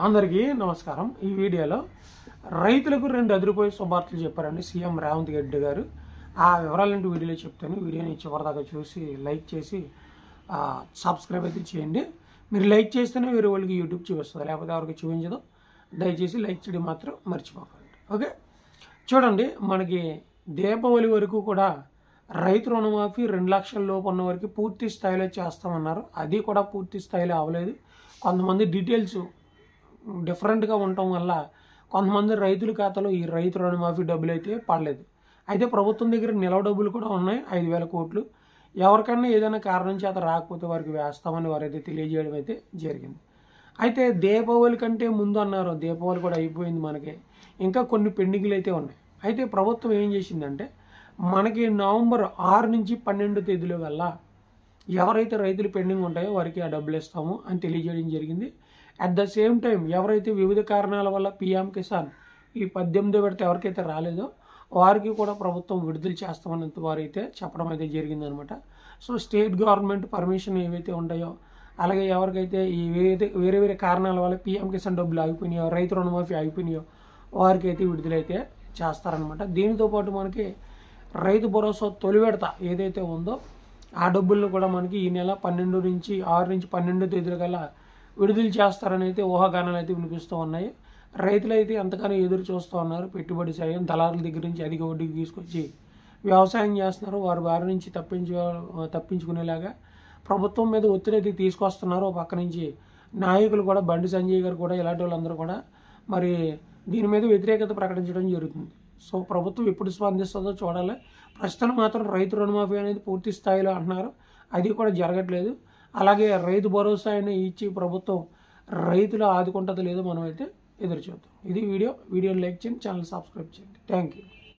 అందరికీ నమస్కారం ఈ వీడియోలో రైతులకు రెండు అదిరిపోయే శుభార్తలు చెప్పారండి సీఎం రేవంత్ రెడ్డి గారు ఆ వివరాలంటే వీడియోలో చెప్తాను వీడియోని చివరిదాకా చూసి లైక్ చేసి ఆ, సబ్స్క్రైబ్ అయితే చేయండి మీరు లైక్ చేస్తేనే వేరే వాళ్ళకి యూట్యూబ్ చూపిస్తుంది లేకపోతే ఎవరికి చూపించదు దయచేసి లైక్ చేయడం మాత్రం మర్చిపోకండి ఓకే చూడండి మనకి దీపావళి వరకు కూడా రైతు రుణమాఫీ రెండు లక్షల లోపు ఉన్న వరకు పూర్తి స్థాయిలో చేస్తామన్నారు అది కూడా పూర్తి స్థాయిలో అవ్వలేదు కొంతమంది డీటెయిల్స్ డిఫరెంట్గా ఉండటం వల్ల కొంతమంది రైతుల ఖాతాలో ఈ రైతు రుణమాఫీ డబ్బులు అయితే పడలేదు అయితే ప్రభుత్వం దగ్గర నిలవ డబ్బులు కూడా ఉన్నాయి ఐదు వేల కోట్లు ఎవరికైనా ఏదైనా కారణం చేత రాకపోతే వారికి వేస్తామని వారైతే తెలియజేయడం అయితే జరిగింది అయితే దీపావళి కంటే ముందు అన్నారు దీపావళి కూడా అయిపోయింది మనకి ఇంకా కొన్ని పెండింగ్లు అయితే ఉన్నాయి అయితే ప్రభుత్వం ఏం చేసిందంటే మనకి నవంబర్ ఆరు నుంచి పన్నెండు తేదీల వల్ల ఎవరైతే రైతులు పెండింగ్ ఉంటాయో వారికి ఆ డబ్బులు ఇస్తాము అని తెలియజేయడం జరిగింది అట్ ద సేమ్ టైం ఎవరైతే వివిధ కారణాల వల్ల పిఎం కిసాన్ ఈ పద్దెనిమిదో విడత ఎవరికైతే రాలేదో వారికి కూడా ప్రభుత్వం విడుదల చేస్తామని వారైతే చెప్పడం అయితే జరిగిందనమాట సో స్టేట్ గవర్నమెంట్ పర్మిషన్ ఏవైతే ఉంటాయో అలాగే ఎవరికైతే ఈ వేరే వేరే వేరే కారణాల వల్ల పిఎం కిసాన్ డబ్బులు ఆగిపోయినాయో రైతు రుణమాఫీ ఆగిపోయినాయో వారికి అయితే విడుదలైతే చేస్తారనమాట దీనితో పాటు మనకి రైతు భరోసా తొలి విడత ఏదైతే ఉందో ఆ డబ్బులను కూడా మనకి ఈ నెల పన్నెండు నుంచి ఆరు నుంచి పన్నెండు తేదీల కల్లా విడుదల చేస్తారని అయితే ఊహాగానాలు అయితే వినిపిస్తూ ఉన్నాయి రైతులు అయితే ఎంతగానో ఎదురు చూస్తూ ఉన్నారు పెట్టుబడి సాయం దళారుల దగ్గర నుంచి అధిక వడ్డీకి తీసుకొచ్చి వ్యవసాయం చేస్తున్నారు వారి బారి నుంచి తప్పించు తప్పించుకునేలాగా ప్రభుత్వం మీద ఒత్తిడి అయితే తీసుకొస్తున్నారు ఒక పక్క నుంచి నాయకులు కూడా బండి సంజయ్ గారు కూడా ఇలాంటి వాళ్ళందరూ కూడా మరి దీని మీద వ్యతిరేకత ప్రకటించడం జరుగుతుంది సో ప్రభుత్వం ఎప్పుడు స్పందిస్తుందో చూడాలి ప్రస్తుతం మాత్రం రైతు రుణమాఫీ అనేది పూర్తి స్థాయిలో అంటున్నారు అది కూడా జరగట్లేదు అలాగే రైతు భరోసా అయినా ఇచ్చి ప్రభుత్వం రైతులు ఆదుకుంటుందో లేదో మనం అయితే ఎదురు చూద్దాం ఇది వీడియో వీడియోని లైక్ చేయండి ఛానల్ సబ్స్క్రైబ్ చేయండి థ్యాంక్ యూ